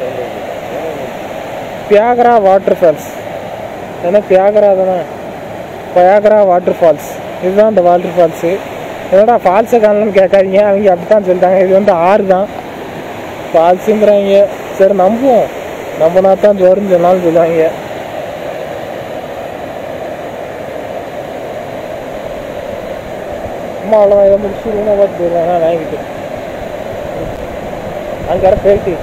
பியாகரா water falls ஏன்னா பியாகரா தானே பயாகரா water falls இதுதான் இந்த வாட்டர் ஃபால்ஸு என்னடா ஃபால்ஸை காணலன்னு கேட்காதீங்க அவங்க அப்படி தான் சொல்லிட்டாங்க இது வந்து ஆறு தான் ஃபால்ஸுங்கிறாங்க சரி நம்புவோம் நம்பினா தான் ஜோருன்னு சொன்னாலும் சொல்லுவாங்க அம்மா அவ்வளோதான் இதை முடிச்சு ரூமை பார்த்து போயிடுவாங்க வாங்கிட்டு அங்கே போயிட்டு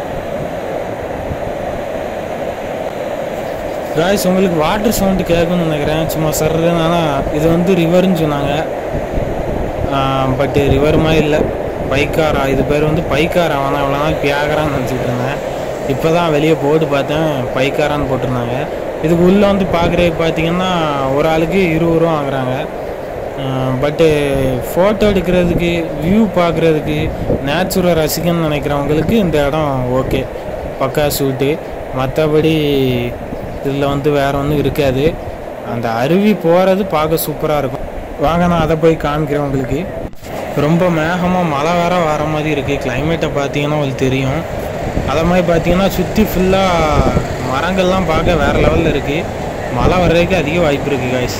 காய்ஸ் உங்களுக்கு வாட்டர் சவுண்டு கேட்கணும்னு நினைக்கிறேன் சும்மா சர்றதுன்னு ஆனால் இது வந்து ரிவர்னு சொன்னாங்க பட்டு ரிவர் மாதிரி இல்லை பைக்காரா இது பேர் வந்து பைக்காரா ஆனால் இவ்வளோ நாள் பியாகரான்னு நினச்சிட்டு இருந்தேன் இப்போ தான் வெளியே போர்டு பார்த்தேன் பைக்காரான்னு போட்டிருந்தாங்க இதுக்கு உள்ளே வந்து பார்க்குறதுக்கு பார்த்தீங்கன்னா ஒரு ஆளுக்கு இருபது ரூபா வாங்குறாங்க பட்டு ஃபோட்டோ எடுக்கிறதுக்கு வியூ பார்க்குறதுக்கு நேச்சுரை ரசிக்கணும்னு நினைக்கிறவங்களுக்கு இந்த இடம் ஓகே பக்கா ஷூட்டு மற்றபடி இதில் வந்து வேற ஒன்றும் இருக்காது அந்த அருவி போகிறது பார்க்க சூப்பராக இருக்கும் வாங்க நான் அதை போய் காமிக்கிறேன் உங்களுக்கு ரொம்ப மேகமாக மழை வேற வர மாதிரி இருக்குது கிளைமேட்டை பார்த்தீங்கன்னா உங்களுக்கு தெரியும் அதை மாதிரி பார்த்தீங்கன்னா சுற்றி ஃபுல்லாக மரங்கள்லாம் பார்க்க வேறு லெவலில் இருக்குது மழை வர்றதுக்கு அதிக வாய்ப்பு இருக்குது காய்ஸ்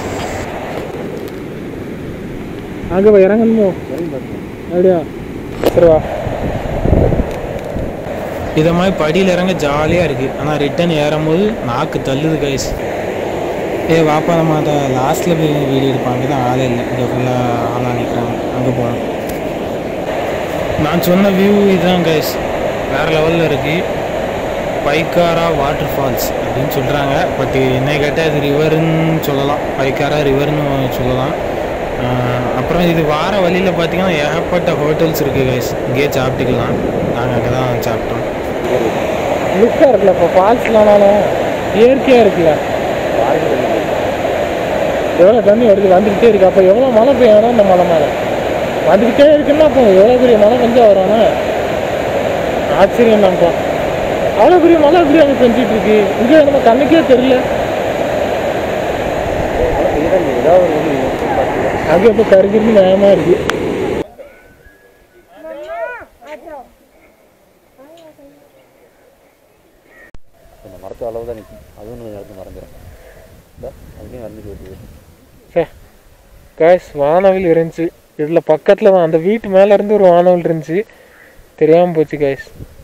அங்கே போய் இறங்கணுமோ அப்படியா சரி வா இதை மாதிரி படியில் இறங்க ஜாலியாக இருக்குது ஆனால் ரிட்டன் ஏறும்போது நாக்கு தள்ளுது கைஸ் ஏ வாப்பா நம்ம அதை லாஸ்ட்டில் போய் வீடியோ எடுப்பாங்க தான் ஆளே இல்லை இங்கே ஃபுல்லாக ஆளாக நிற்கிறாங்க அங்கே போகணும் நான் சொன்ன வியூ இதுதான் கைஸ் வேறு லெவலில் இருக்குது பைக்காரா வாட்டர் ஃபால்ஸ் அப்படின்னு சொல்கிறாங்க பட் என்னை கேட்டால் இது ரிவர்னு சொல்லலாம் பைக்காரா ரிவர்னு சொல்லலாம் ஆஹ் அப்புறம் இது வார வழியில் பார்த்தீங்கன்னா ஏகப்பட்ட ஹோட்டல்ஸ் இருக்குது கைஸ் இங்கேயே சாப்பிட்டுக்கலாம் நாங்கள் அங்கே தான் சாப்பிட்டோம் லுக்காக இருக்குல்ல இப்போ ஃபால்ஸ்லானாலும் இயற்கையாக இருக்குல்ல எவ்வளோ தண்ணி வருது வந்துக்கிட்டே இருக்கு அப்போ எவ்வளோ மழை பெய்யணும் இந்த மலை மேலே வந்துக்கிட்டே இருக்குன்னா அப்போ எவ்வளோ பெரிய மழை பெஞ்சா வரும்னா ஆச்சரியம் தான்ப்பா அவ்வளோ பெரிய மழை எப்படி அங்கே பெஞ்சிட்டு இருக்கு இங்கே நம்ம கண்ணுக்கே தெரியல அங்கே இப்போ கருகிருந்து நியாயமாக இருக்கு இந்த மரத்து அளவு தான் நிற்கும் அதுவும் கொஞ்சம் நேரத்தில் மறந்துடும் அதுலேயும் வந்துட்டு வருது சே கேஸ் வானவில் இருந்துச்சு இதில் பக்கத்தில் தான் அந்த வீட்டு மேலே இருந்து ஒரு வானவில் இருந்துச்சு தெரியாமல் போச்சு கேஸ்